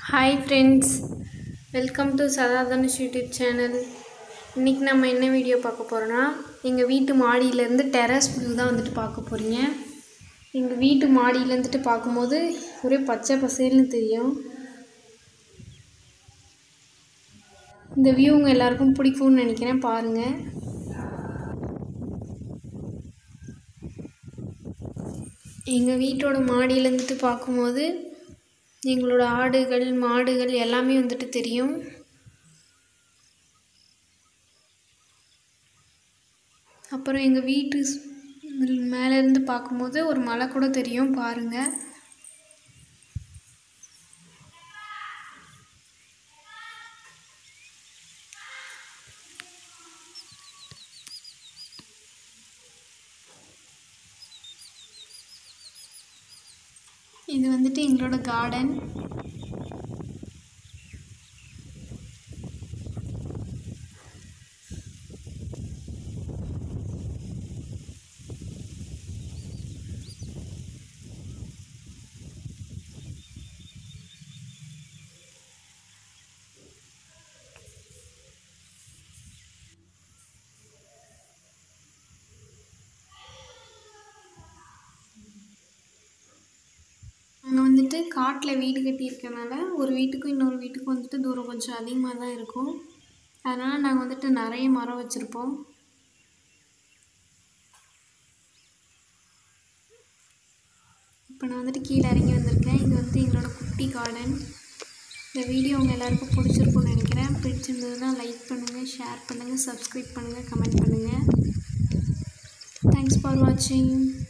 hi friends welcome to Sadadhanush YouTube channel இன்றைக்கி நம்ம என்ன வீடியோ பார்க்க போகிறோன்னா எங்கள் வீட்டு மாடியிலேருந்து டெரஸ் வியூ தான் வந்துட்டு பார்க்க போகிறீங்க எங்கள் வீட்டு மாடியிலேருந்துட்டு பார்க்கும்போது ஒரே பச்சை பசேல்னு தெரியும் இந்த வியூ உங்கள் எல்லாருக்கும் பிடிக்கும்னு நினைக்கிறேன் பாருங்கள் எங்கள் வீட்டோட மாடியிலேருந்துட்டு பார்க்கும்போது எங்களோட ஆடுகள் மாடுகள் எல்லாமே வந்துட்டு தெரியும் அப்புறம் எங்கள் வீட்டு ஸ்- மேலேருந்து பார்க்கும்போது ஒரு மலை கூட தெரியும் பாருங்கள் இது வந்துட்டு எங்களோட கார்டன் நாங்கள் வந்துட்டு காட்டில் வீடு கட்டியிருக்கனால ஒரு வீட்டுக்கும் இன்னொரு வீட்டுக்கும் வந்துட்டு தூரம் கொஞ்சம் அதிகமாக தான் இருக்கும் அதனால் நாங்கள் வந்துட்டு நிறைய மரம் வச்சுருப்போம் இப்போ நான் வந்துட்டு கீழே இறங்கி வந்திருக்கேன் இது வந்து எங்களோட குட்டி கார்டன் இந்த வீடியோ உங்கள் எல்லாருக்கும் பிடிச்சிருக்கும்னு நினைக்கிறேன் பிடிச்சிருந்ததுன்னா லைக் பண்ணுங்கள் ஷேர் பண்ணுங்கள் சப்ஸ்கிரைப் பண்ணுங்கள் கமெண்ட் பண்ணுங்கள் தேங்க்ஸ் ஃபார் வாட்சிங்